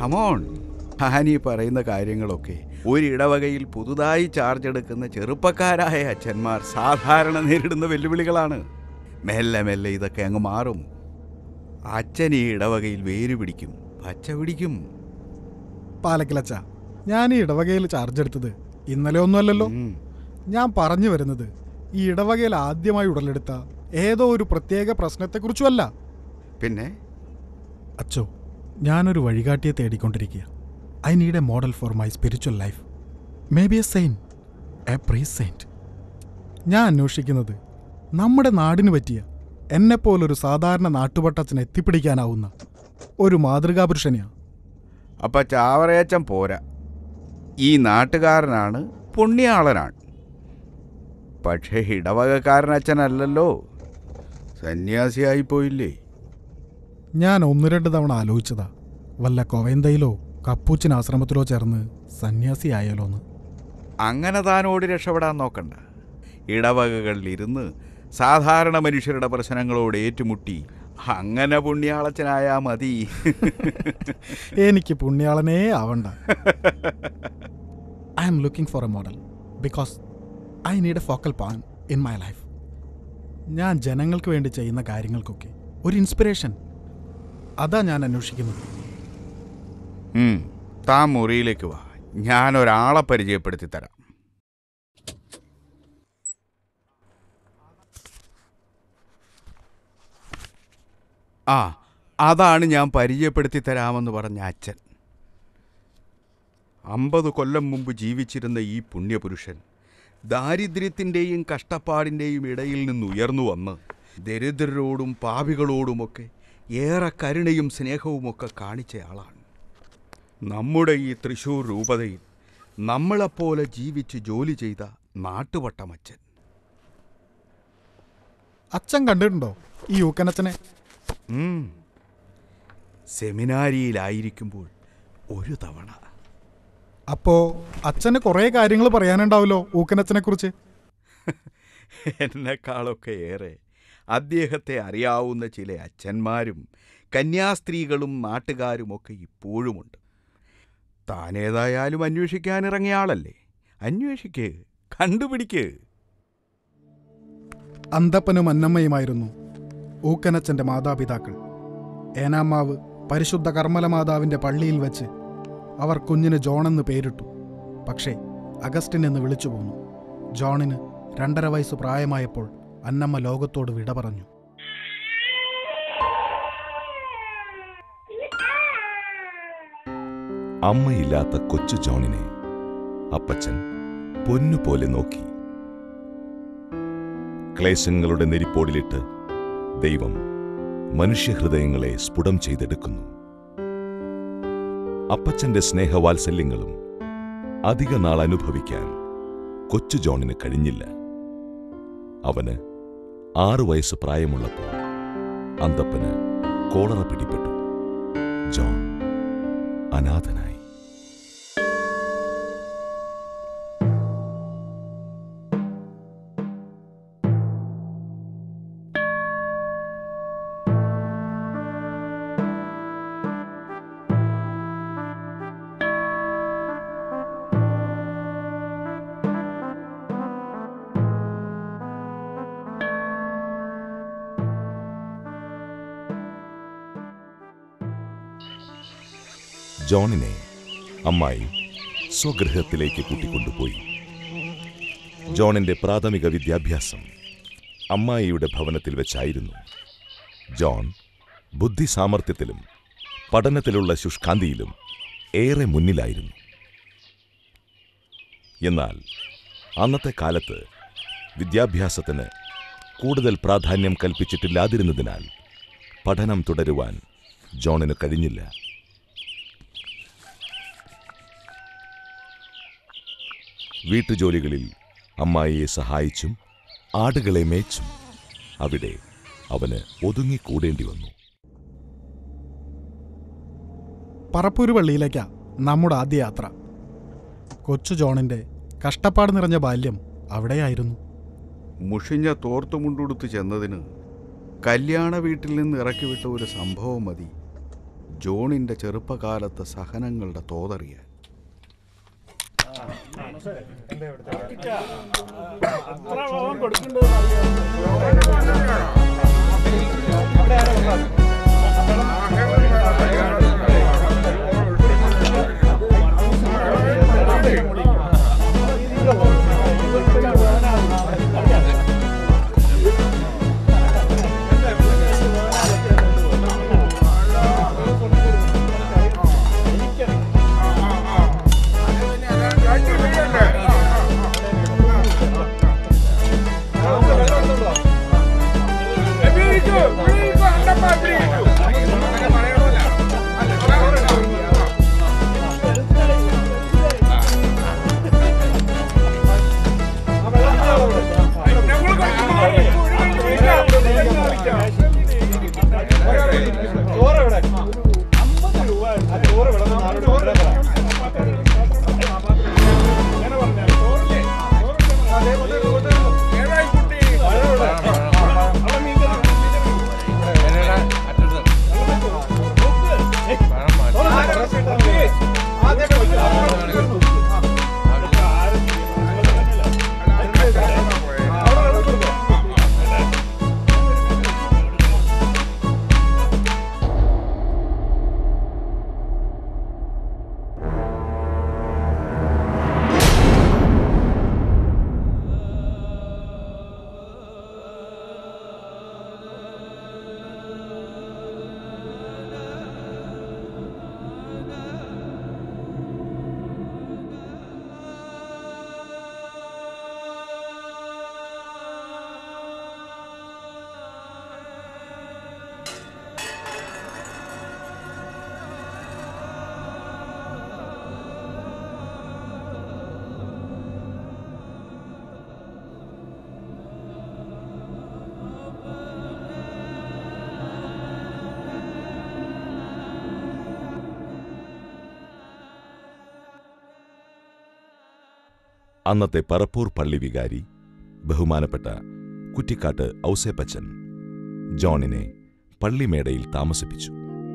Come on ഹാനി പറയുന്ന കാര്യങ്ങളൊക്കെ ഒരിടവകയിൽ പുതുതായി ചാർജ് എടുക്കുന്ന ചെറുപ്പക്കാരായ അച്ഛന്മാർ സാധാരണ നേരിടുന്ന വെല്ലുവിളികളാണ് മെല്ലെ മെല്ലെ ഇതൊക്കെ അങ്ങ് മാറും അച്ഛൻ ഈ ഇടവകയിൽ വേര് പിടിക്കും പച്ച പിടിക്കും പാലക്കിലച്ച ഞാൻ ഈ ഇടവകയിൽ ചാർജ് എടുത്തത് ഇന്നലെ ഒന്നുമല്ലല്ലോ ഉം. ഞാൻ പറഞ്ഞു വരുന്നത് ഈ ഇടവകയിൽ ആദ്യമായി ഉടലെടുത്ത ഏതോ ഒരു പ്രത്യേക പ്രശ്നത്തെക്കുറിച്ചുമല്ല പിന്നെ അച്ചോ ഞാനൊരു വഴികാട്ടിയെ തേടിക്കൊണ്ടിരിക്കുക I need a model for my spiritual life may be a saint a pre saint ഞാൻ അന്വേഷിക്കുന്നത് നമ്മുടെ നാടിന് പറ്റിയ എന്നെപ്പോലൊരു സാധാരണ നാട്ടുപട്ടച്ചനെ എത്തിപ്പിടിക്കാനാവുന്ന ഒരു മാതൃകാ പുരുഷനെയാണ് അപ്പൊ ചാവറയച്ചൻ പോരാ ഈ നാട്ടുകാരനാണ് പുണ്യാളനാണ് പക്ഷേ ഇടവകക്കാരനച്ഛനല്ലല്ലോ സന്യാസിയായി പോയില്ലേ ഞാൻ ഒന്ന് രണ്ട് തവണ ആലോചിച്ചതാ വല്ല കൊവന്തയിലോ കപ്പൂച്ചിൻ ആശ്രമത്തിലോ ചേർന്ന് സന്യാസിയായാലോന്ന് അങ്ങനെ താനോട് രക്ഷപ്പെടാൻ നോക്കണ്ട ഇടവകകളിൽ ഇരുന്ന് സാധാരണ മനുഷ്യരുടെ പ്രശ്നങ്ങളോട് ഏറ്റുമുട്ടി അങ്ങനെ പുണ്യാളച്ചനായാ മതി എനിക്ക് പുണ്യാളനേ ആവണ്ട I'm looking for a model because I need a focal point in my life ഞാൻ ജനങ്ങൾക്ക് വേണ്ടി ചെയ്യുന്ന കാര്യങ്ങൾക്കൊക്കെ ഒരു ഇൻസ്പിറേഷൻ അതാ ഞാൻ അന്വേഷിക്കുന്നത് ഉം, താൻ മുറിയിലേക്ക് വാ ഞാൻ ഒരാളെ പരിചയപ്പെടുത്തി തരാം ആ അതാണ് ഞാൻ പരിചയപ്പെടുത്തി തരാമെന്ന് പറഞ്ഞ അച്ഛൻ അമ്പത് കൊല്ലം മുമ്പ് ജീവിച്ചിരുന്ന ഈ പുണ്യപുരുഷൻ ദാരിദ്ര്യത്തിൻ്റെയും കഷ്ടപ്പാടിൻ്റെയും ഇടയിൽ നിന്ന് ഉയർന്നു വന്ന് ദരിദ്രരോടും പാപികളോടുമൊക്കെ ഏറെ കരുണയും സ്നേഹവുമൊക്കെ കാണിച്ചയാളാണ് നമ്മുടെ ഈ തൃശൂർ രൂപതയിൽ നമ്മളെപ്പോലെ ജീവിച്ച് ജോലി ചെയ്ത നാട്ടുവട്ടമച്ചൻ അച്ഛൻ കണ്ടിട്ടുണ്ടോ ഈ യൂക്കനച്ഛനെ ഉം. സെമിനാരിയിലായിരിക്കുമ്പോൾ ഒരു തവണ അപ്പോ അച്ഛന് കുറേ കാര്യങ്ങൾ പറയാനുണ്ടാവല്ലോ ഊക്കനച്ഛനെ കുറിച്ച് എന്നെക്കാളൊക്കെ ഏറെ അദ്ദേഹത്തെ അറിയാവുന്ന ചില അച്ഛന്മാരും കന്യാസ്ത്രീകളും നാട്ടുകാരുമൊക്കെ ഇപ്പോഴുമുണ്ട് താനേതായാലും അന്വേഷിക്കാനിറങ്ങിയ ആളല്ലേ അന്വേഷിക്ക് കണ്ടുപിടിക്ക് അന്തപ്പനും അന്നമ്മയുമായിരുന്നു ഊക്കനച്ഛൻ്റെ മാതാപിതാക്കൾ ഏനാമാവ് പരിശുദ്ധ കർമ്മല മാതാവിൻ്റെ പള്ളിയിൽ വെച്ച് അവർ കുഞ്ഞിന് ജോണെന്ന് പേരിട്ടു പക്ഷേ അഗസ്റ്റിൻ എന്ന് വിളിച്ചു പോന്നു ജോണിന് രണ്ടര വയസ്സ് പ്രായമായപ്പോൾ അന്നമ്മ ലോകത്തോട് വിട പറഞ്ഞു അമ്മയില്ലാത്ത കൊച്ചു ജോണിനെ അപ്പച്ചൻ പൊന്നുപോലെ നോക്കി ക്ലേശങ്ങളുടെ നെരിപ്പോടിലിട്ട് ദൈവം മനുഷ്യഹൃദയങ്ങളെ സ്ഫുടം ചെയ്തെടുക്കുന്നു അപ്പച്ചന്റെ സ്നേഹവാത്സല്യങ്ങളും അധിക നാൾ അനുഭവിക്കാൻ കൊച്ചു ജോണിന് കഴിഞ്ഞില്ല അവന് ആറു വയസ്സ് പ്രായമുള്ളപ്പോൾ അന്തപ്പന് കോളറ പിടിപെട്ടു ജോൺ അനാഥനായി ജോണിനെ അമ്മായി സ്വഗൃഹത്തിലേക്ക് കൂട്ടിക്കൊണ്ടുപോയി ജോണിന്റെ പ്രാഥമിക വിദ്യാഭ്യാസം അമ്മായിയുടെ ഭവനത്തിൽ വെച്ചായിരുന്നു ജോൺ ബുദ്ധി സാമർഥ്യത്തിലും പഠനത്തിലുള്ള ശുഷ്കാന്തിയിലും ഏറെ മുന്നിലായിരുന്നു എന്നാൽ അന്നത്തെ കാലത്ത് വിദ്യാഭ്യാസത്തിന് കൂടുതൽ പ്രാധാന്യം കൽപ്പിച്ചിട്ടില്ലാതിരുന്നതിനാൽ പഠനം തുടരുവാൻ ജോണിന് കഴിഞ്ഞില്ല വീട്ടുജോലികളിൽ അമ്മായിയെ സഹായിച്ചും ആടുകളെ മേച്ചും അവിടെ അവന് ഒതുങ്ങിക്കൂടേണ്ടി വന്നു പറപ്പൂര് പള്ളിയിലേക്കാ നമ്മുടെ ആദ്യ യാത്ര കൊച്ചു ജോണിൻ്റെ കഷ്ടപ്പാട് നിറഞ്ഞ ബാല്യം അവിടെയായിരുന്നു മുഷിഞ്ഞ തോർത്തുമുണ്ടുടുത്ത് ചെന്നതിന് കല്യാണ വീട്ടിൽ നിന്ന് ഇറക്കിവിട്ട ഒരു സംഭവം മതി ജോണിൻ്റെ ചെറുപ്പകാലത്തെ സഹനങ്ങളുടെ തോതറിയാൻ അന്നത്തെ പറപ്പൂർ പള്ളി വികാരി ബഹുമാനപ്പെട്ട കുറ്റിക്കാട്ട് ഔസേപ്പച്ചൻ ജോണിനെ പള്ളിമേടയിൽ താമസിപ്പിച്ചു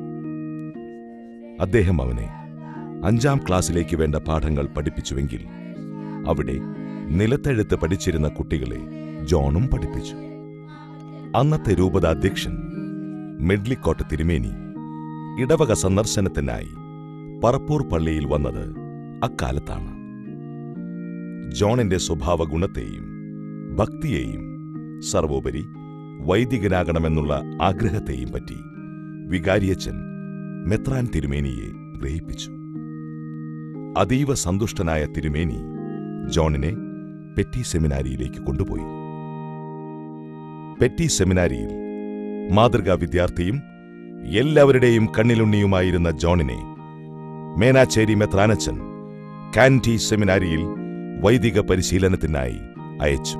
അദ്ദേഹം അവനെ അഞ്ചാം ക്ലാസ്സിലേക്ക് വേണ്ട പാഠങ്ങൾ പഠിപ്പിച്ചുവെങ്കിൽ അവിടെ നിലത്തെഴുത്ത് പഠിച്ചിരുന്ന കുട്ടികളെ ജോണും പഠിപ്പിച്ചു അന്നത്തെ രൂപത അധ്യക്ഷൻ മെഡ്ലിക്കോട്ട് തിരുമേനി ഇടവക സന്ദർശനത്തിനായി പറപ്പൂർ പള്ളിയിൽ വന്നത് അക്കാലത്താണ് ജോണിന്റെ സ്വഭാവ ഗുണത്തെയും ഭക്തിയെയും സർവോപരി വൈദികനാകണമെന്നുള്ള ആഗ്രഹത്തെയും പറ്റി വികാരിയച്ചൻ മെത്രാൻ തിരുമേനിയെ ഗ്രഹിപ്പിച്ചു അതീവ സന്തുഷ്ടനായ തിരുമേനി ജോണിനെ പെറ്റി സെമിനാരിയിലേക്ക് കൊണ്ടുപോയി പെറ്റി സെമിനാരിയിൽ മാതൃകാ വിദ്യാർത്ഥിയും എല്ലാവരുടെയും കണ്ണിലുണ്ണിയുമായിരുന്ന ജോണിനെ മേനാച്ചേരി മെത്രാനച്ചൻ കാൻറ്റി സെമിനാരിയിൽ വൈദിക പരിശീലനത്തിനായി അയച്ചു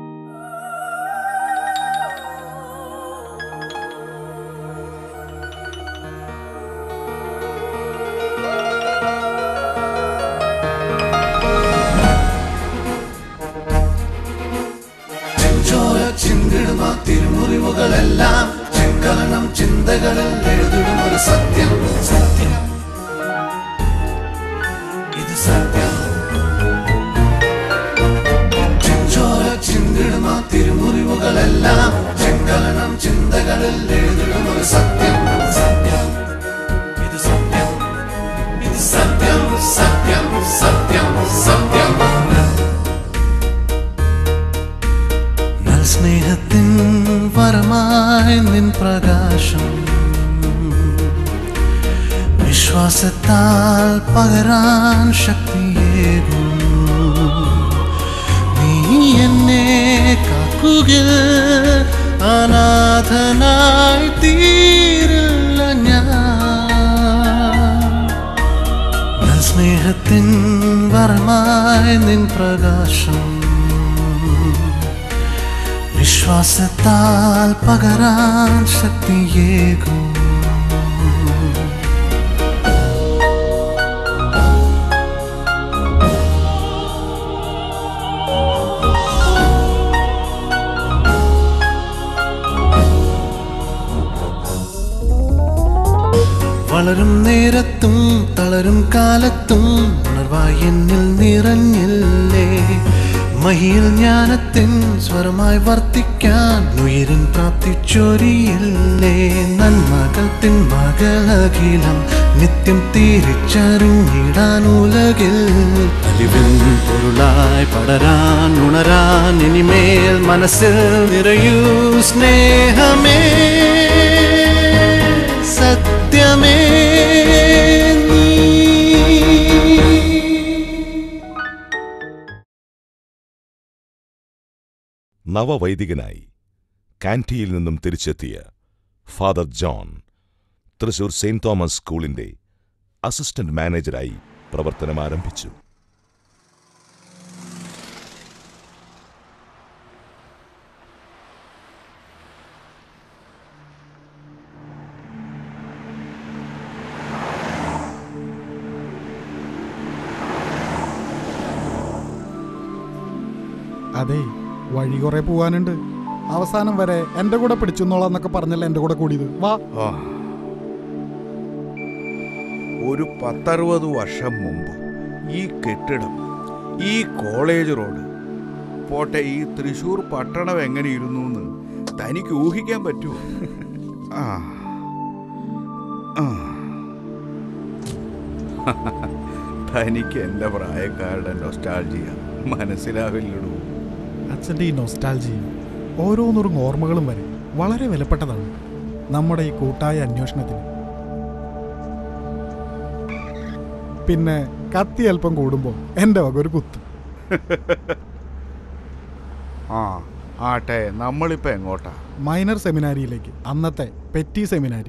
ചോര ചിന്തിടുന്ന തിരുമുറിവുകളെല്ലാം ചെങ്കലനം ചിന്തകളിൽ എഴുതിടും ഒരു സത്യം സത്യം ഇത് സത്യം ചെഞ്ചോര ചിന്തിടുന്ന തിരുമുറിവുകളെല്ലാം ചെങ്കലനം ചിന്തകളിൽ എഴുതിടും ഒരു സത്യം സത്യം ഇത് സത്യം ഇത് സത്യം സത്യം സത്യം സത്യം നൽ സ്നേഹത്തിൻ വരമായി നിൻ പ്രകാശം വിശ്വാസത്താൽ പകരാൻ ശക്തിയേകും നീ എന്നെ കാക്കുകയിൽ അനാഥനായി തീരില്ല ഞാൻ നൽ സ്നേഹത്തിൻ വരമായി നിൻ പ്രകാശം വിശ്വാസത്താൽ പകരാൻ ശക്തിയേകും വളരും നേരത്തും തളരും കാലത്തും ഉണർവായി എന്നിൽ നിറഞ്ഞില്ലേ മഹിയിൽ ജ്ഞാനത്തിൻ സ്വരമായി വർത്തിക്കാൻ ഉയരിൻ പ്രാപ്തി ചൊരിയില്ലേ നന്മകൾ തിന്മകളകിലം നിത്യം തിരിച്ചറിഞ്ഞിടാൻ ഉലകിൽ അലിവിൻ പൊരുളായി പടരാൻ ഉണരാൻ ഇനിമേൽ മനസ്സിൽ നിറയൂ സ്നേഹമേ സത്യമേ നീ നവവൈദികനായി കാൻറ്റിയിൽ നിന്നും തിരിച്ചെത്തിയ father John Thrissur saint Thomas സ്കൂളിന്റെ അസിസ്റ്റന്റ് മാനേജരായി പ്രവർത്തനം ആരംഭിച്ചു അതെ വഴി കുറെ പോവാനുണ്ട് അവസാനം വരെ എന്റെ കൂടെ പിടിച്ചെന്നോളാന്നൊക്കെ പറഞ്ഞല്ലേ എന്റെ കൂടെ കൂടിയത് വാ ആ. ഒരു പത്തറുപത് വർഷം മുമ്പ് ഈ കെട്ടിടം ഈ കോളേജ് റോഡ് പോട്ടെ ഈ തൃശൂർ പട്ടണം എങ്ങനെ ഇരുന്നു എന്ന് തനിക്ക് ഊഹിക്കാൻ പറ്റുമോ ആ ആ. തനിക്ക് എൻ്റെ പ്രായക്കാരുടെ നൊസ്റ്റാൾജിയ മനസ്സിലാവില്ലടൂ അച്ഛൻ്റെ ഈ നൊസ്റ്റാൾജിയും ഓരോന്നുറും ഓർമ്മകളും വരെ വളരെ വിലപ്പെട്ടതാണ് നമ്മുടെ ഈ കൂട്ടായ അന്വേഷണത്തിന് പിന്നെ കത്തി അല്പം കൂടുമ്പോൾ എൻ്റെ വക ഒരു കുത്ത് ആ ആട്ടെ നമ്മളിപ്പോൾ എങ്ങോട്ടാ മൈനർ സെമിനാരിയിലേക്ക് അന്നത്തെ പെറ്റി സെമിനാരി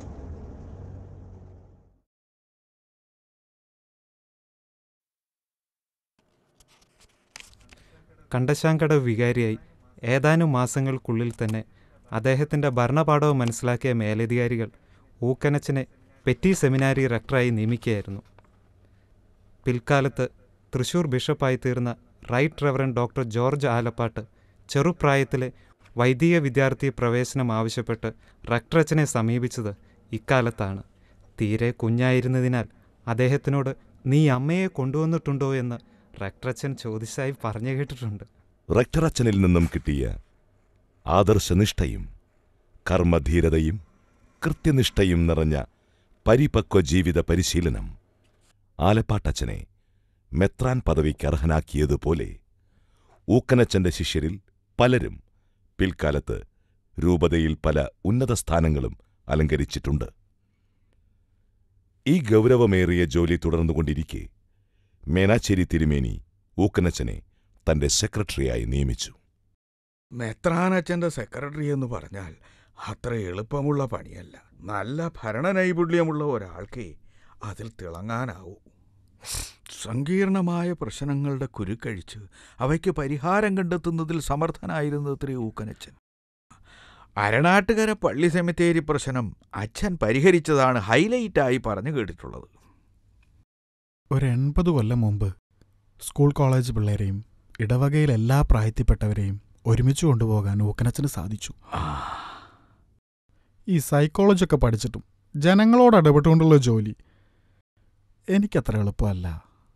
കണ്ടശാങ്കടവ് വികാരിയായി ഏതാനും മാസങ്ങൾക്കുള്ളിൽ തന്നെ അദ്ദേഹത്തിൻ്റെ ഭരണപാഠവും മനസ്സിലാക്കിയ മേലധികാരികൾ ഊക്കനച്ചനെ പെറ്റി സെമിനാരി റക്ടറായി നിയമിക്കുകയായിരുന്നു പിൽക്കാലത്ത് തൃശൂർ ബിഷപ്പായി തീർന്ന right reverend doctor George Alappatt ചെറുപ്രായത്തിലെ വൈദിക വിദ്യാർത്ഥി പ്രവേശനം ആവശ്യപ്പെട്ട് റക്ടറച്ചനെ സമീപിച്ചത് ഇക്കാലത്താണ് തീരെ കുഞ്ഞായിരുന്നതിനാൽ അദ്ദേഹത്തിനോട് നീ അമ്മയെ കൊണ്ടുവന്നിട്ടുണ്ടോ എന്ന് റക്ടറച്ചൻ ചോദിച്ചായി പറഞ്ഞു കേട്ടിട്ടുണ്ട് റക്ടറച്ചനിൽ നിന്നും കിട്ടിയ ആദർശനിഷ്ഠയും കർമ്മധീരതയും കൃത്യനിഷ്ഠയും നിറഞ്ഞ പരിപക്വ ജീവിത പരിശീലനം ആലപ്പാട്ടച്ചനെ മെത്രാൻ പദവിക്ക് അർഹനാക്കിയതുപോലെ ഊക്കനച്ചന്റെ ശിഷ്യരിൽ പലരും പിൽക്കാലത്ത് രൂപതയിൽ പല ഉന്നത സ്ഥാനങ്ങളും അലങ്കരിച്ചിട്ടുണ്ട് ഈ ഗൗരവമേറിയ ജോലി തുടർന്നുകൊണ്ടിരിക്കെ മേനാച്ചേരി തിരുമേനി ഊക്കനച്ചനെ തന്റെ സെക്രട്ടറിയായി നിയമിച്ചു മെത്രാനച്ചൻ്റെ സെക്രട്ടറി എന്ന് പറഞ്ഞാൽ അത്ര എളുപ്പമുള്ള പണിയല്ല നല്ല ഭരണനൈപുണ്യമുള്ള ഒരാൾക്ക് അതിൽ തിളങ്ങാനാവൂ സങ്കീർണമായ പ്രശ്നങ്ങളുടെ കുരുക്കഴിച്ച് അവയ്ക്ക് പരിഹാരം കണ്ടെത്തുന്നതിൽ സമർത്ഥനായിരുന്നു ഇത്രയും ഊക്കനച്ചൻ അരണാട്ടുകര പള്ളി സെമിത്തേരി പ്രശ്നം അച്ഛൻ പരിഹരിച്ചതാണ് ഹൈലൈറ്റായി പറഞ്ഞു കേട്ടിട്ടുള്ളത് ഒരു എൺപത് കൊല്ലം മുമ്പ് സ്കൂൾ കോളേജ് പിള്ളേരെയും ഇടവകയിൽ എല്ലാ പ്രായത്തിൽപ്പെട്ടവരെയും ഒരുമിച്ച് കൊണ്ടുപോകാൻ ഊക്കനച്ചന് സാധിച്ചു ഈ സൈക്കോളജി ഒക്കെ പഠിച്ചിട്ടും ജനങ്ങളോട് ഇടപെട്ടുകൊണ്ടുള്ള ജോലി എനിക്കത്ര എളുപ്പമല്ല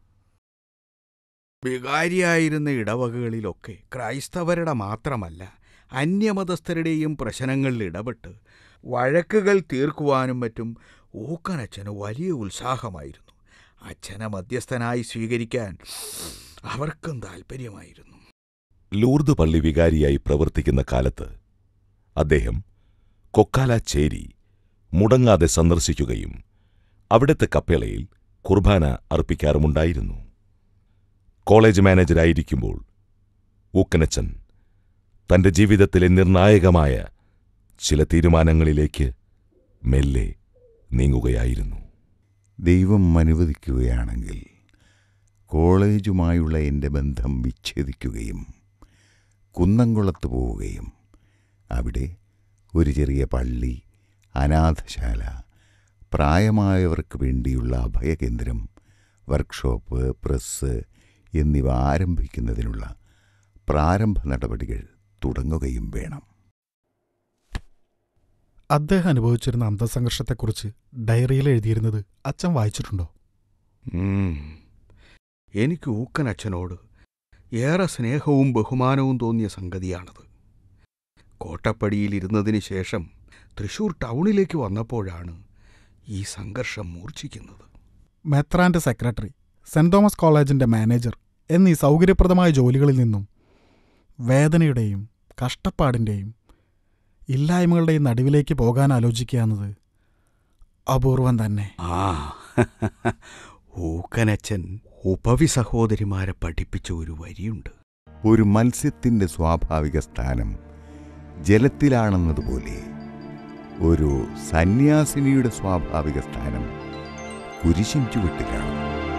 വികാരിയായിരുന്ന ഇടവകകളിലൊക്കെ ക്രൈസ്തവരുടെ മാത്രമല്ല അന്യമതസ്ഥരുടെയും പ്രശ്നങ്ങളിൽ ഇടപെട്ട് വഴക്കുകൾ തീർക്കുവാനും മറ്റും ഊക്കനച്ഛന് വലിയ ഉത്സാഹമായിരുന്നു അച്ഛനെ മധ്യസ്ഥനായി സ്വീകരിക്കാൻ അവർക്കും താൽപ്പര്യമായിരുന്നു ലൂർദ് പള്ളി വികാരിയായി പ്രവർത്തിക്കുന്ന കാലത്ത് അദ്ദേഹം കൊക്കാലാച്ചേരി മുടങ്ങാതെ സന്ദർശിക്കുകയും അവിടുത്തെ കപ്പേളയിൽ കുർബാന അർപ്പിക്കാറുമുണ്ടായിരുന്നു കോളേജ് മാനേജരായിരിക്കുമ്പോൾ ഊക്കനച്ചൻ തന്റെ ജീവിതത്തിലെ നിർണായകമായ ചില തീരുമാനങ്ങളിലേക്ക് മെല്ലെ നീങ്ങുകയായിരുന്നു ദൈവം അനുവദിക്കുകയാണെങ്കിൽ കോളേജുമായുള്ള എൻ്റെ ബന്ധം വിച്ഛേദിക്കുകയും കുന്നംകുളത്ത് പോവുകയും അവിടെ ഒരു ചെറിയ പള്ളി അനാഥശാല പ്രായമായവർക്ക് വേണ്ടിയുള്ള അഭയകേന്ദ്രം വർക്ക്ഷോപ്പ് പ്രസ് എന്നിവ ആരംഭിക്കുന്നതിനുള്ള പ്രാരംഭ നടപടികൾ തുടങ്ങുകയും വേണം അദ്ദേഹം അനുഭവിച്ചിരുന്ന അന്തസംഘർഷത്തെക്കുറിച്ച് ഡയറിയിൽ എഴുതിയിരുന്നത് അച്ഛൻ വായിച്ചിട്ടുണ്ടോ ഉം. എനിക്ക് ഊക്കനച്ഛനോട് ഏറെ സ്നേഹവും ബഹുമാനവും തോന്നിയ സംഗതിയാണത് കോട്ടപ്പടിയിൽ ഇരുന്നതിന് ശേഷം തൃശൂർ ടൗണിലേക്ക് വന്നപ്പോഴാണ് ഈ സംഘർഷം മൂർച്ഛിക്കുന്നത് മെത്രാന്റെ സെക്രട്ടറി സെന്റ് തോമസ് കോളേജിന്റെ മാനേജർ എന്നീ സൗകര്യപ്രദമായ ജോലികളിൽ നിന്നും വേദനയുടെയും കഷ്ടപ്പാടിൻ്റെയും ഇല്ലായ്മകളുടെയും നടുവിലേക്ക് പോകാൻ ആലോചിക്കുക എന്നത് അപൂർവം തന്നെ ആ ഊക്കനച്ഛൻ ഉപവി സഹോദരിമാരെ പഠിപ്പിച്ച ഒരു വരിയുണ്ട് ഒരു മത്സ്യത്തിൻ്റെ സ്വാഭാവിക സ്ഥാനം ജലത്തിലാണെന്നതുപോലെ ഒരു സന്യാസിനിയുടെ സ്വാഭാവിക സ്ഥാനം കുരിശിൻ ചുവട്ടിലാണ്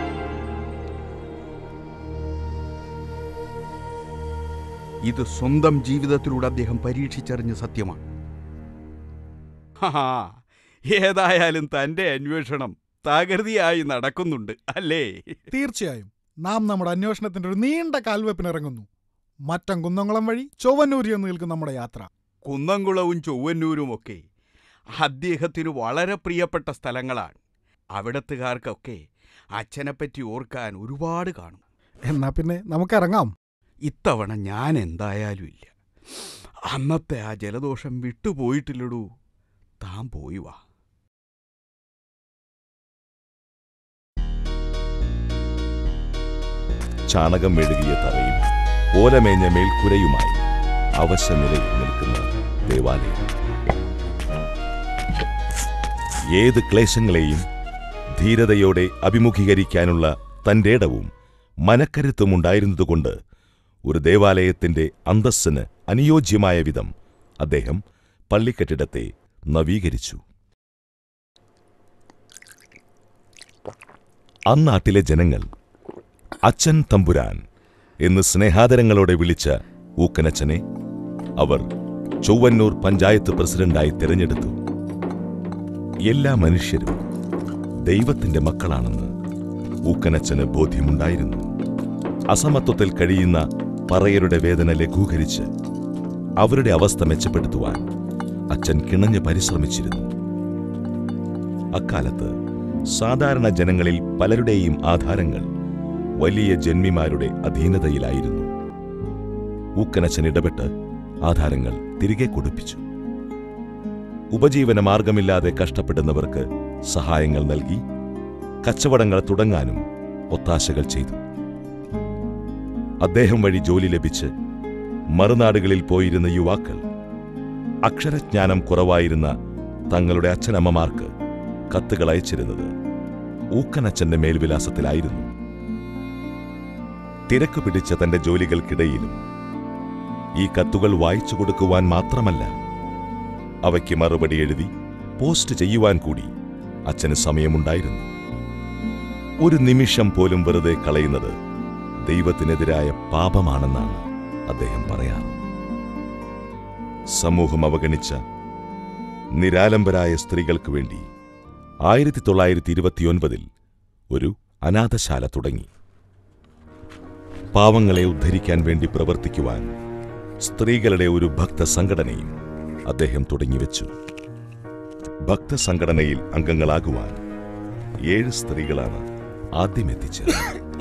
ഇത് സ്വന്തം ജീവിതത്തിലൂടെ അദ്ദേഹം പരീക്ഷിച്ചറിഞ്ഞ സത്യമാണ് ഹാ, ഏതായാലും തന്റെ അന്വേഷണം തകൃതിയായി നടക്കുന്നുണ്ട് അല്ലേ തീർച്ചയായും നാം നമ്മുടെ അന്വേഷണത്തിന്റെ ഒരു നീണ്ട കാൽവെപ്പിനിറങ്ങുന്നു മറ്റം കുന്നംകുളം വഴി ചൊവ്വന്നൂരി എന്ന് നിൽക്കും നമ്മുടെ യാത്ര കുന്നംകുളവും ചൊവ്വന്നൂരുമൊക്കെ അദ്ദേഹത്തിന് വളരെ പ്രിയപ്പെട്ട സ്ഥലങ്ങളാണ് അവിടത്തുകാർക്കൊക്കെ അച്ഛനെപ്പറ്റി ഓർക്കാൻ ഒരുപാട് കാണും എന്നാ പിന്നെ നമുക്കിറങ്ങാം ഇത്തവണ ഞാൻ എന്തായാലും ഇല്ല അന്നത്തെ ആ ജലദോഷം വിട്ടുപോയിട്ടില്ലടൂ താൻ പോയി വാ ചാണകം മെഴുകിയ തറയും ഓലമേഞ്ഞ മേൽക്കുരയുമായി അവശനിലയിൽ നിൽക്കുന്ന ദേവാലയം ഏത് ക്ലേശങ്ങളെയും ധീരതയോടെ അഭിമുഖീകരിക്കാനുള്ള തന്റെ ഇടവും മനക്കരുത്തും ഉണ്ടായിരുന്നതുകൊണ്ട് ഒരു ദേവാലയത്തിന്റെ അന്തസ്സിന് അനുയോജ്യമായ വിധം അദ്ദേഹം പള്ളിക്കെട്ടിടത്തെ നവീകരിച്ചു അന്നാട്ടിലെ ജനങ്ങൾ അച്ഛൻ തമ്പുരാൻ എന്ന് സ്നേഹാദരങ്ങളോടെ വിളിച്ച ഊക്കനച്ഛനെ അവർ ചൊവ്വന്നൂർ പഞ്ചായത്ത് പ്രസിഡന്റായി തിരഞ്ഞെടുത്തു എല്ലാ മനുഷ്യരും ദൈവത്തിന്റെ മക്കളാണെന്ന് ഊക്കനച്ഛന് ബോധ്യമുണ്ടായിരുന്നു അസമത്വത്തിൽ കഴിയുന്ന പറയരുടെ വേദന ലഘൂകരിച്ച് അവരുടെ അവസ്ഥ മെച്ചപ്പെടുത്തുവാൻ അച്ഛൻ കിണഞ്ഞ് പരിശ്രമിച്ചിരുന്നു അക്കാലത്ത് സാധാരണ ജനങ്ങളിൽ പലരുടെയും ആധാരങ്ങൾ വലിയ ജന്മിമാരുടെ അധീനതയിലായിരുന്നു ഊക്കനച്ഛൻ ഇടപെട്ട് ആധാരങ്ങൾ തിരികെ കൊടുപ്പിച്ചു ഉപജീവന മാർഗമില്ലാതെ കഷ്ടപ്പെടുന്നവർക്ക് സഹായങ്ങൾ നൽകി കച്ചവടങ്ങൾ തുടങ്ങാനും ഒത്താശകൾ ചെയ്തു അദ്ദേഹം വഴി ജോലി ലഭിച്ച് മറുനാടുകളിൽ പോയിരുന്ന യുവാക്കൾ അക്ഷരജ്ഞാനം കുറവായിരുന്ന തങ്ങളുടെ അച്ഛനമ്മമാർക്ക് കത്തുകൾ അയച്ചിരുന്നത് ഊക്കനച്ഛന്റെ മേൽവിലാസത്തിലായിരുന്നു തിരക്ക് പിടിച്ച തന്റെ ജോലികൾക്കിടയിലും ഈ കത്തുകൾ വായിച്ചു കൊടുക്കുവാൻ മാത്രമല്ല അവയ്ക്ക് മറുപടി എഴുതി പോസ്റ്റ് ചെയ്യുവാൻ കൂടി അച്ഛന് സമയമുണ്ടായിരുന്നു ഒരു നിമിഷം പോലും വെറുതെ കളയുന്നത് ദൈവത്തിനെതിരായ പാപമാണെന്നാണ് അദ്ദേഹം പറയാറ് സമൂഹം അവഗണിച്ച നിരാലംബരായ സ്ത്രീകൾക്ക് വേണ്ടി ആയിരത്തി തൊള്ളായിരത്തി ഇരുപത്തിയൊൻപതിൽ ഒരു അനാഥശാല തുടങ്ങി പാവങ്ങളെ ഉദ്ധരിക്കാൻ വേണ്ടി പ്രവർത്തിക്കുവാൻ സ്ത്രീകളുടെ ഒരു ഭക്ത സംഘടനയും അദ്ദേഹം തുടങ്ങിവെച്ചു ഭക്തസംഘടനയിൽ അംഗങ്ങളാകുവാൻ ഏഴ് സ്ത്രീകളാണ് ആദ്യമെത്തിച്ചത്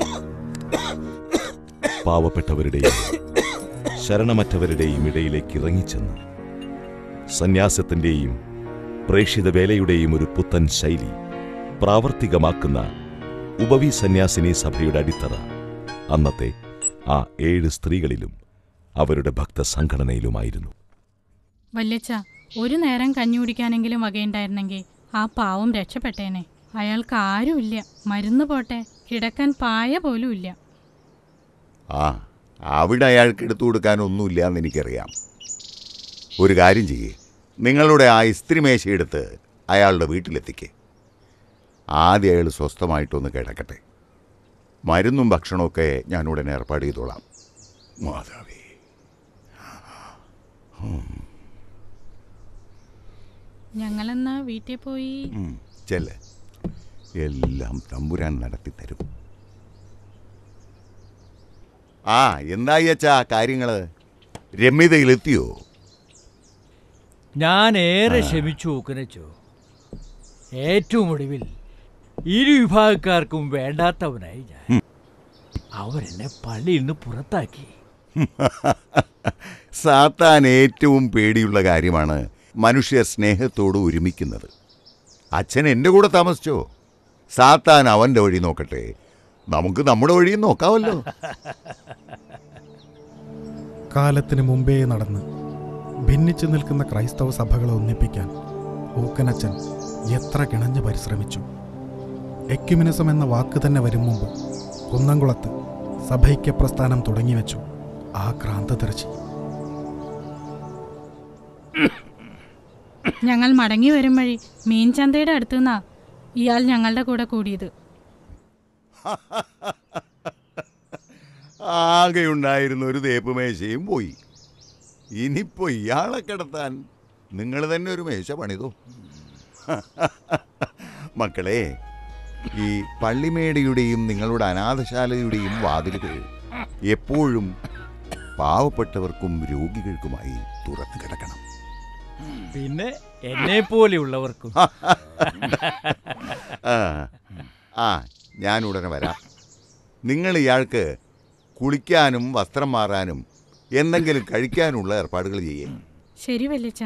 പാവപ്പെട്ടവരുടെയും ശരണമറ്റവരുടെയും ഇടയിലേക്ക് ഇറങ്ങിച്ചെന്ന് സന്യാസത്തിന്റെയും പ്രേക്ഷിത വേലയുടെയും ഒരു പുത്തൻ ശൈലി പ്രാവർത്തികമാക്കുന്ന ഉപവി സന്യാസിനി സഭയുടെ അടിത്തറ അന്നത്തെ ആ ഏഴ് സ്ത്രീകളിലും അവരുടെ ഭക്തസംഘടനയിലുമായിരുന്നു വല്യച്ഛ ഒരു നേരം കഞ്ഞി കുടിക്കാനെങ്കിലും വകയുണ്ടായിരുന്നെങ്കിൽ ആ പാവം രക്ഷപ്പെട്ടേനെ അയാൾക്ക് ആരുമില്ല മരുന്ന് പോട്ടെ കിടക്കാൻ പായ പോലും ഇല്ല ആ അവിടെ അയാൾക്ക് എടുത്തു കൊടുക്കാനൊന്നുമില്ല എന്ന് എനിക്കറിയാം ഒരു കാര്യം ചെയ്യേ നിങ്ങളുടെ ആ ഇസ്ത്രിമേശ എടുത്ത് അയാളുടെ വീട്ടിലെത്തിക്ക് ആദ്യം അയാൾ സ്വസ്ഥമായിട്ടൊന്ന് കിടക്കട്ടെ മരുന്നും ഭക്ഷണമൊക്കെ ഞാൻ ഉടനെ ഏർപ്പാട് ചെയ്തോളാം മാതാവേ ഞങ്ങളെന്നാ വീട്ടിൽ പോയി ഉം, ചെല്ല് എല്ലാം തമ്പുരാൻ നടത്തി തരും ആ എന്തായി അച്ഛാ കാര്യങ്ങള് രമ്യതയിലെത്തിയോ ഞാൻ ഏറെ ക്ഷമിച്ചു ഊക്കനച്ചു ഏറ്റവും ഒടുവിൽ ഇരു വിഭാഗക്കാർക്കും വേണ്ടാത്തവനായി ഞാൻ അവരെന്നെ പള്ളിയിൽ നിന്ന് പുറത്താക്കി സാത്താൻ ഏറ്റവും പേടിയുള്ള കാര്യമാണ് മനുഷ്യർ സ്നേഹത്തോട് ഒരുമിക്കുന്നത് അച്ഛൻ എൻ്റെ കൂടെ താമസിച്ചോ സാത്താൻ അവൻ്റെ വഴി നോക്കട്ടെ നമുക്ക് നമ്മുടെ വഴിയും നോക്കാമല്ലോ കാലത്തിന് മുമ്പേ നടന്ന് ഭിന്നിച്ചു നിൽക്കുന്ന ക്രൈസ്തവ സഭകളെ ഒന്നിപ്പിക്കാൻ ഊക്കനച്ചൻ എത്ര കിണഞ്ഞ് പരിശ്രമിച്ചു എക്യുമിനിസം എന്ന വാക്ക് തന്നെ വരും മുമ്പ് കുന്നംകുളത്ത് സഭൈക്യ പ്രസ്ഥാനം തുടങ്ങിവെച്ചു ആ ക്രാന്തദർശി ഞങ്ങൾ മടങ്ങി വരും വഴി മീൻചന്തയുടെ അടുത്തു നിന്നാ ഇയാൾ ഞങ്ങളുടെ കൂടെ കൂടിയത് ആകെയുണ്ടായിരുന്ന ഒരു തേപ്പ് മേശയും പോയി ഇനിയിപ്പോ ഇയാളെ കിടത്താൻ നിങ്ങൾ തന്നെ ഒരു മേശ പണിതോ മക്കളെ ഈ പള്ളിമേടയുടെയും നിങ്ങളുടെ അനാഥശാലയുടെയും വാതിലുകൾ എപ്പോഴും പാവപ്പെട്ടവർക്കും രോഗികൾക്കുമായി തുറന്നു കിടക്കണം പിന്നെ എന്നെ പോലെയുള്ളവർക്കും ആ ആ ഞാൻ ഉടനെ വരാം നിങ്ങൾ ഇയാൾക്ക് കുളിക്കാനും വസ്ത്രം മാറാനും എന്തെങ്കിലും കഴിക്കാനുള്ള ഏർപ്പാടുകൾ ചെയ്യേ ശരി വല്യച്ച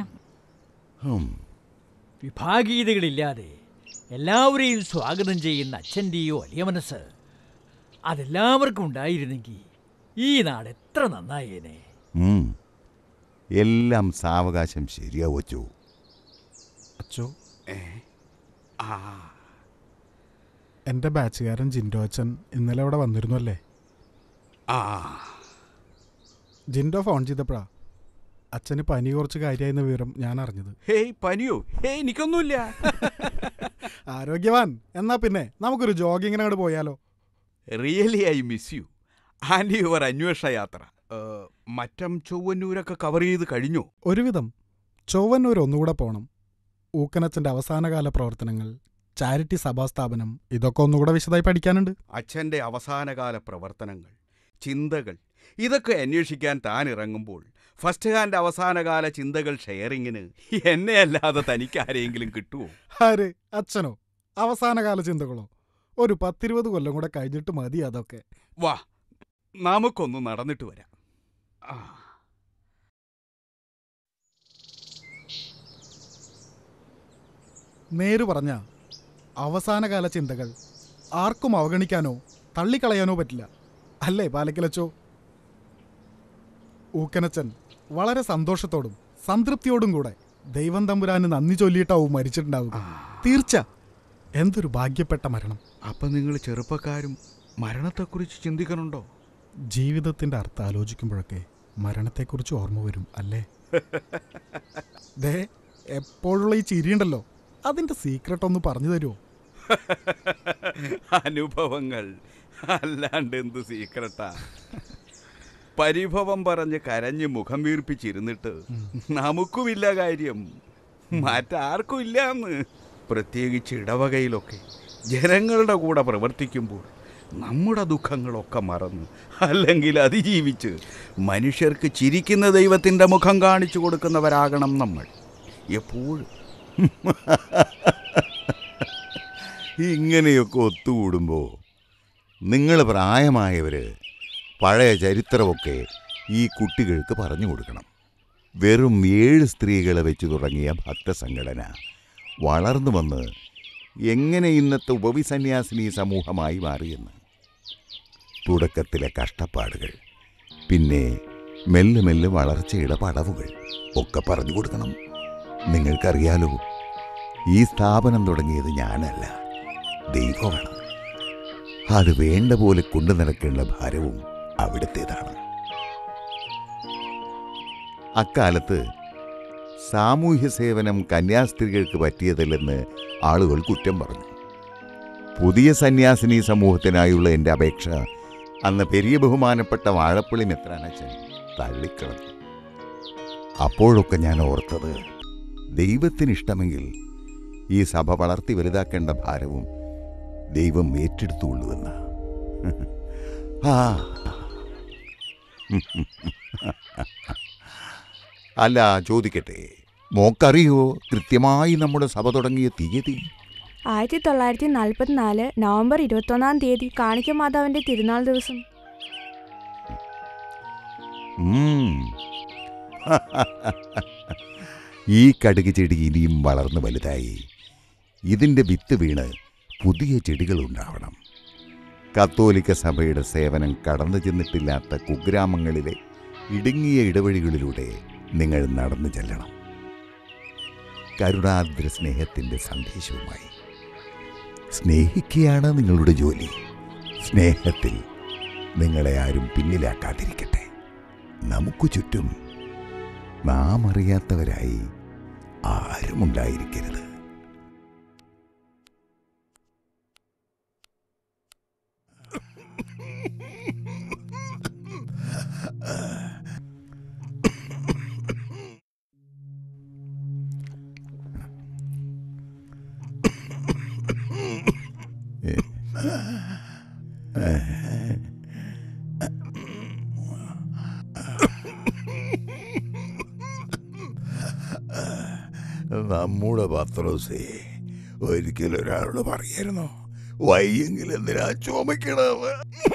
വിഭാഗീയതകളില്ലാതെ എല്ലാവരെയും സ്വാഗതം ചെയ്യുന്ന അച്ഛൻ്റെ ഈ വലിയ മനസ്സ് അതെല്ലാവർക്കും ഉണ്ടായിരുന്നെങ്കിൽ ഈ നാട് എത്ര നന്നായേനെ ഉം. എല്ലാം സാവകാശം ശരിയാവച്ചു അച്ചോ ആ എൻ്റെ ബാച്ചുകാരൻ ജിൻഡോ അച്ഛൻ ഇന്നലെ അവിടെ വന്നിരുന്നു അല്ലേ ആ ജിൻഡോ ഫോൺ ചെയ്തപ്പോഴാ അച്ഛന് പനി കുറച്ച് കാര്യമായിരുന്ന വിവരം ഞാൻ അറിഞ്ഞത് ഹേയ് പനിയോ ഹേയ് എനിക്കൊന്നുമില്ല ആരോഗ്യവാൻ എന്നാ പിന്നെ നമുക്കൊരു ജോഗിങ്ങിന് അങ്ങോട്ട് പോയാലോ really I miss you and your അന്വേഷണ യാത്ര ഏ, മറ്റം ചൊവ്വന്നൂരൊക്കെ കവർ ചെയ്ത് കഴിഞ്ഞോ ഒരുവിധം ചൊവ്വന്നൂർ ഒന്നുകൂടെ പോണം ഊക്കനച്ചൻ്റെ അവസാനകാല പ്രവർത്തനങ്ങൾ ചാരിറ്റി സഭാസ്ഥാപനം ഇതൊക്കെ ഒന്നുകൂടെ വിശദമായി പഠിക്കാനുണ്ട് അച്ഛൻ്റെ അവസാനകാല പ്രവർത്തനങ്ങൾ ചിന്തകൾ ഇതൊക്കെ അന്വേഷിക്കാൻ താൻ ഇറങ്ങുമ്പോൾ ഫസ്റ്റ് ഹാൻഡ് അവസാനകാല ചിന്തകൾ ഷെയറിങ്ങിന് എന്നെ അല്ലാതെ തനിക്ക് ആരെയെങ്കിലും കിട്ടുമോ ആര് അച്ഛനോ അവസാനകാല ചിന്തകളോ ഒരു പത്തിരുപത് കൊല്ലം കൂടെ കഴിഞ്ഞിട്ട് മതി അതൊക്കെ വാ നമുക്കൊന്ന് നടന്നിട്ട് വരാം ആ നേര് പറഞ്ഞ അവസാനകാല ചിന്തകൾ ആർക്കും അവഗണിക്കാനോ തള്ളിക്കളയാനോ പറ്റില്ല അല്ലേ പാലക്കിലച്ചോ ഊക്കനച്ചൻ വളരെ സന്തോഷത്തോടും സംതൃപ്തിയോടും കൂടെ ദൈവം തമ്പുരാന് നന്ദി ചൊല്ലിയിട്ടാവും മരിച്ചിട്ടുണ്ടാവുക തീർച്ച എന്തൊരു ഭാഗ്യപ്പെട്ട മരണം അപ്പം നിങ്ങൾ ചെറുപ്പക്കാരും മരണത്തെക്കുറിച്ച് ചിന്തിക്കണുണ്ടോ ജീവിതത്തിന്റെ അർത്ഥം ആലോചിക്കുമ്പോഴൊക്കെ മരണത്തെക്കുറിച്ച് ഓർമ്മ വരും അല്ലേ ദേ എപ്പോഴുള്ള ഈ ചിരിയുണ്ടല്ലോ അതിന്റെ സീക്രട്ട് ഒന്ന് പറഞ്ഞു തരുമോ അനുഭവങ്ങൾ അല്ലാണ്ട് എന്ത് സീക്രട്ടാ പരിഭവം പറഞ്ഞ് കരഞ്ഞ് മുഖം വീർപ്പിച്ചിരുന്നിട്ട് നമുക്കുമില്ല കാര്യം മറ്റാർക്കും ഇല്ല എന്ന് പ്രത്യേകിച്ച് ഇടവകയിലൊക്കെ ജനങ്ങളുടെ കൂടെ പ്രവർത്തിക്കുമ്പോൾ നമ്മുടെ ദുഃഖങ്ങളൊക്കെ മറന്ന് അല്ലെങ്കിൽ അതിജീവിച്ച് മനുഷ്യർക്ക് ചിരിക്കുന്ന ദൈവത്തിൻ്റെ മുഖം കാണിച്ചു കൊടുക്കുന്നവരാകണം നമ്മൾ എപ്പോഴും ഇങ്ങനെയൊക്കെ ഒത്തുകൂടുമ്പോൾ നിങ്ങൾ പ്രായമായവർ പഴയ ചരിത്രമൊക്കെ ഈ കുട്ടികൾക്ക് പറഞ്ഞു കൊടുക്കണം വെറും ഏഴ് സ്ത്രീകളെ വെച്ച് തുടങ്ങിയ ഭക്തസംഘടന വളർന്നു വന്ന് എങ്ങനെ ഇന്നത്തെ ഉപവിസന്യാസിനി സമൂഹമായി മാറിയെന്ന് തുടക്കത്തിലെ കഷ്ടപ്പാടുകൾ പിന്നെ മെല്ലെ മെല്ലെ വളർച്ചയുടെ പടവുകൾ ഒക്കെ പറഞ്ഞു കൊടുക്കണം നിങ്ങൾക്കറിയാലോ ഈ സ്ഥാപനം തുടങ്ങിയത് ഞാനല്ല ദൈവമാണ് അത് വേണ്ട പോലെ കൊണ്ടു നടക്കേണ്ട ഭാരവും അവിടുത്തേതാണ് അക്കാലത്ത് സാമൂഹ്യ സേവനം കന്യാസ്ത്രീകൾക്ക് പറ്റിയതല്ലെന്ന് ആളുകൾ കുറ്റം പറഞ്ഞു പുതിയ സന്യാസിനി സമൂഹത്തിനായുള്ള എൻ്റെ അപേക്ഷ അന്ന് പെരിയ ബഹുമാനപ്പെട്ട വാഴപ്പള്ളി മെത്രാനച്ചൻ തള്ളിക്കളഞ്ഞു അപ്പോഴൊക്കെ ഞാൻ ഓർത്തത് ദൈവത്തിനിഷ്ടമെങ്കിൽ ഈ സഭ വളർത്തി വലുതാക്കേണ്ട ഭാരവും ദൈവം ഏറ്റെടുത്തുള്ളൂവെന്ന ആ അല്ല ചോദിക്കട്ടെ മോക്കറിയോ കൃത്യമായി നമ്മുടെ സഭ തുടങ്ങിയ തീയതി ആയിരത്തി തൊള്ളായിരത്തി നാൽപ്പത്തിനാല് നവംബർ ഇരുപത്തൊന്നാം തീയതി കാണിക്ക മാതാവിന്റെ തിരുനാൾ ദിവസം ഉം. ഈ കടുക് ചെടി ഇനിയും വളർന്ന് വലുതായി ഇതിൻ്റെ വിത്ത് വീണ് പുതിയ ചെടികൾ ഉണ്ടാവണം കത്തോലിക്ക സഭയുടെ സേവനം കടന്നു ചെന്നിട്ടില്ലാത്ത കുഗ്രാമങ്ങളിലെ ഇടുങ്ങിയ ഇടവഴികളിലൂടെ നിങ്ങൾ നടന്നു ചെല്ലണം കരുണാദ്ര സ്നേഹത്തിൻ്റെ സന്ദേശവുമായി സ്നേഹിക്കുകയാണ് നിങ്ങളുടെ ജോലി സ്നേഹത്തിൽ നിങ്ങളെ ആരും പിന്നിലാക്കാതിരിക്കട്ടെ നമുക്ക് ചുറ്റും നാം അറിയാത്തവരായി ആരും ഉണ്ടായിരിക്കരുത് നമ്മുടെ പത്രോസേ ഒരിക്കൽ ഒരാളോട് പറയായിരുന്നു വയ്യെങ്കിൽ എന്തിനാ ചുമക്കണത്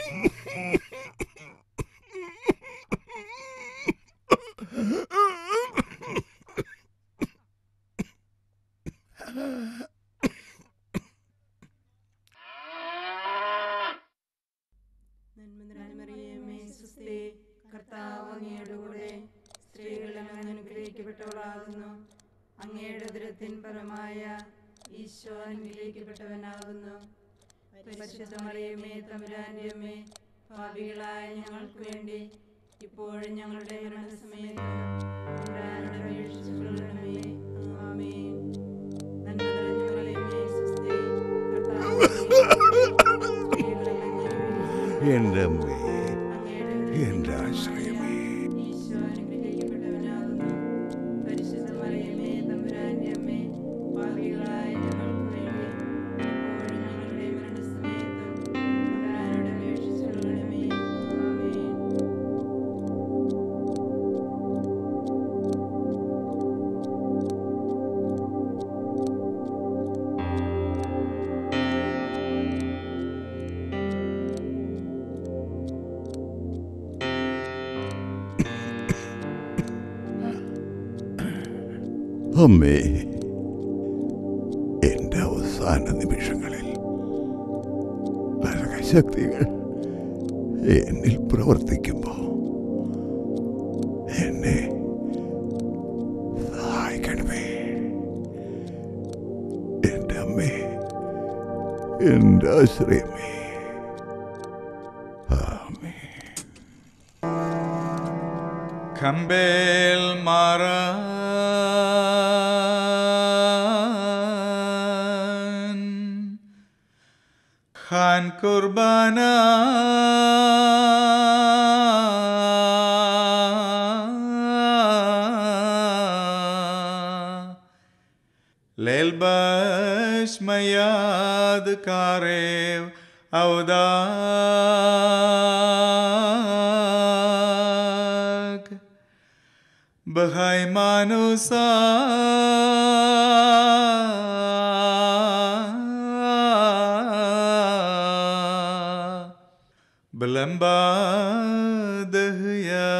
കർത്താവ് അങ്ങയുടെ കൂടെ സ്ത്രീകളിൽ അങ്ങ് അനുഗ്രഹിക്കപ്പെട്ടവളാകുന്നു അങ്ങയുടെ ദുരത്തിൻ പരമായ ഈശോ അനുഗ്രഹിക്കപ്പെട്ടവനാകുന്നു പരിശുദ്ധ മറിയമേ തമ്പുരാന്റെ അമ്മേ ഭാവികളായ ഞങ്ങൾക്ക് വേണ്ടി ഇപ്പോഴും ഞങ്ങളുടെ മരണസമയത്ത് തമ്പുരാനോട് അപേക്ഷിച്ചുകൊള്ളണമേ ആമേൻ നന്മ നിറഞ്ഞ മറിയമേ സുസ്ഥി കർത്താവ് സ്ത്രീകളിൽ അങ്ങ് എൻ്റെ അമ്മേ എൻ്റെ ആശ്രയമേ ഈശോ അനുഗ്രഹിക്കപ്പെട്ടവനാകുന്നു പരിശുദ്ധ മറിയമേ തമ്പുരാന്റെ അമ്മേ പാപികളായ ഞങ്ങൾക്ക് വേണ്ടി ഇപ്പോഴും ഞങ്ങളുടെ മരണസമയത്തും തമ്പുരാനോട് അപേക്ഷിച്ചുകൊള്ളണമേ ആമേൻ അമ്മേ എൻ്റെ അവസാന നിമിഷങ്ങളിൽ നരകശക്തികൾ എന്നിൽ പ്രവർത്തിക്കുമ്പോൾ എന്നെ സഹായിക്കണമേ എൻ്റെ അമ്മേ എൻ്റെ ആശ്രയമേ ആമേ Kambel Maran Khan Kurbana Lelbash Mayad Karev Audag Bahaymanusa Belamba Dahya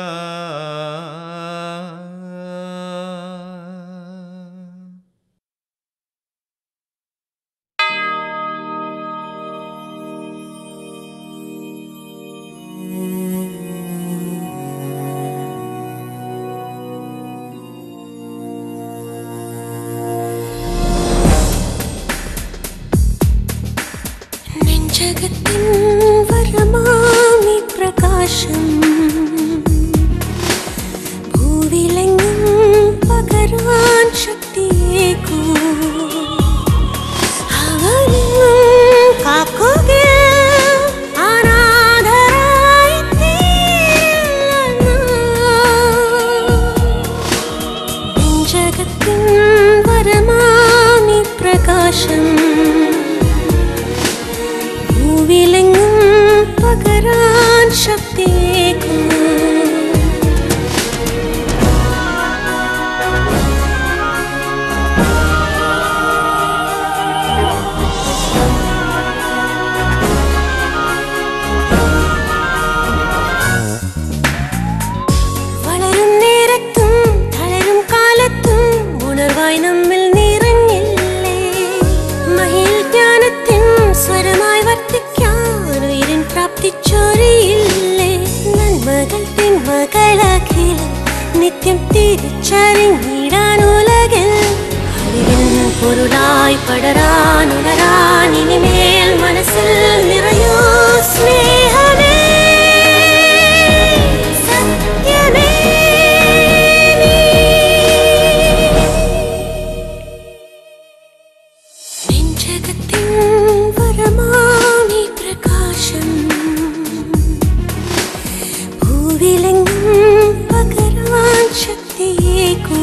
നെഞ്ചകത്തിൻ വരമാമി പ്രകാശം ഭൂവിലെങ്ങും പകരാൻ ശക്തിയേക്കൂ അവനെങ്ങും കാക്കുക അനാഥരായി തീരില്ലെന്ന്. നെഞ്ചകത്തിൻ വരമാമി പ്രകാശം ഭൂവിലെങ്ങും പകരാൻ ശക്തിയേക്കും പ്രാർത്ഥിച്ചൊരിയില്ലേ നന്മകൾ തിന്മകളഖിലും നിത്യം തിരിച്ചറിഞ്ഞിടാൻ ഉലകിൽ അറിവിൻ പൊരുളായി പടരാൻ ഉണരാൻ ഇനിമേൽ മനസ്സിൽ നിറയൂ സ്നേഹമേ സത്യമേ നെഞ്ചകത്തിൻ വരമാണീ പ്രകാശം ഭൂവിലെങ്ങും പകരാൻ ശക്തിയേകൂ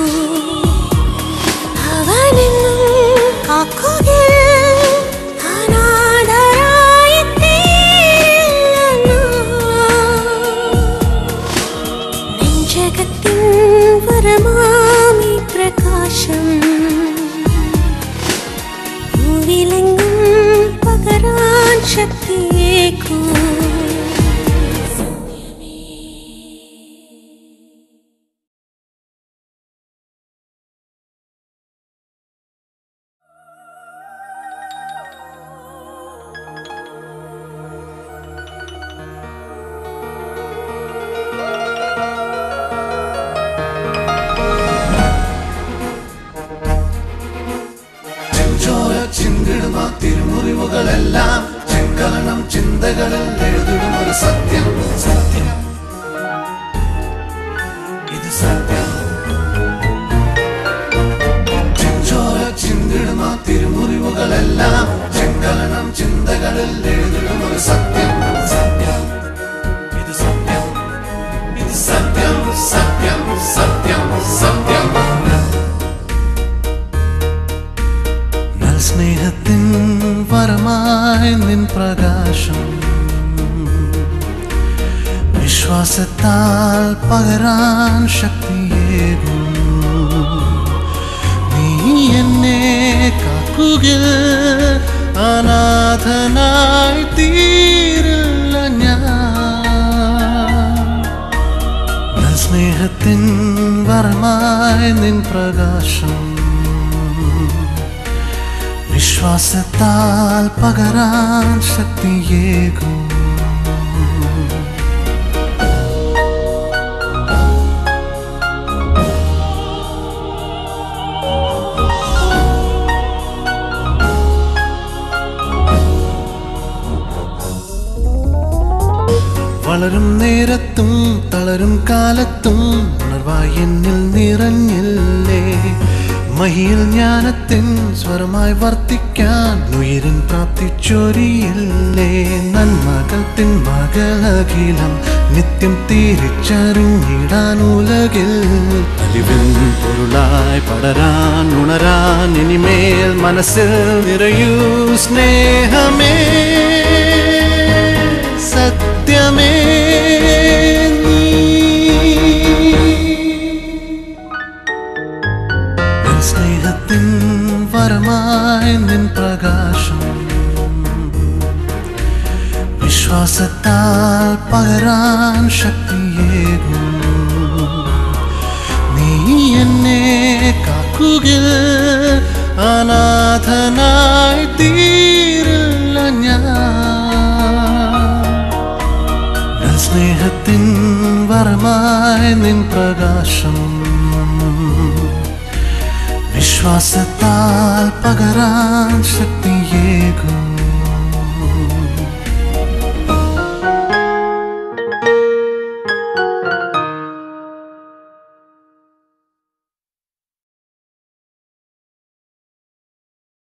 അവനെന്നും കാക്കുകയിൽ അനാഥരായി തീരില്ല നെഞ്ചകത്തിൻ വരമാമി പ്രകാശം ഭൂവിലെങ്ങും പകരാൻ ശക്തിയേകൂ ചോര ചിന്തിടുന്ന തിരുമുറിവുകളെല്ലാം ചെങ്കലനം ചിന്തകളിൽ എഴുതിടും ഒരു സത്യം സത്യം ഇത് സത്യം ചോര ചിന്തിടുന്ന തിരുമുറിവുകളെല്ലാം ചെങ്കലനം ചിന്തകളിൽ എഴുതിടും ഒരു സത്യം സത്യം ഇത് സത്യം ഇത് സത്യം സത്യം സത്യം സത്യം നൽ സ്നേഹത്തിൻ വരമായി നിൻ പ്രകാശം വിശ്വാസത്താൽ പകരാൻ ശക്തിയേകും നീ എന്നെ കാക്കുകയിൽ അനാഥനായി തീരില്ല ഞാൻ നൽ സ്നേഹത്തിൻ വരമായി നിൻ പ്രകാശം വിശ്വാസത്താൽ പകരാൻ ശക്തിയേകും വളരും നേരത്തും തളരും കാലത്തും ഉണർവായി എന്നിൽ നിറഞ്ഞില്ലേ മഹിയിൽ ജ്ഞാനത്തിൻ സ്വരമായി വർത്തിക്കാൻ ഉയരൻ പ്രാപ്തിച്ചൊരിയില്ലേ നന്മകൾ തിന്മകളകിലം നിത്യം തിരിച്ചറിഞ്ഞിടാൻ ഉലകിൽ അലിവിൻ പൊരുളായി പടരാൻ ഉണരാൻ ഇനിമേൽ മനസ്സിൽ നിറയൂ സ്നേഹമേ സത്യമേ നീ. നിൻ സ്നേഹത്തിൻ വരമായി നിൻ പ്രകാശം വിശ്വാസത്താൽ പകരാൻ ശക്തിയേകും നീ എന്നെ കാക്കുകയിൽ അനാഥനായി തീരില്ല ഞാൻ നൽ സ്നേഹത്തിൻ വരമായി നിൻ പ്രകാശം വിശ്വാസത്താൽ പകരാൻ ശക്തിയേകും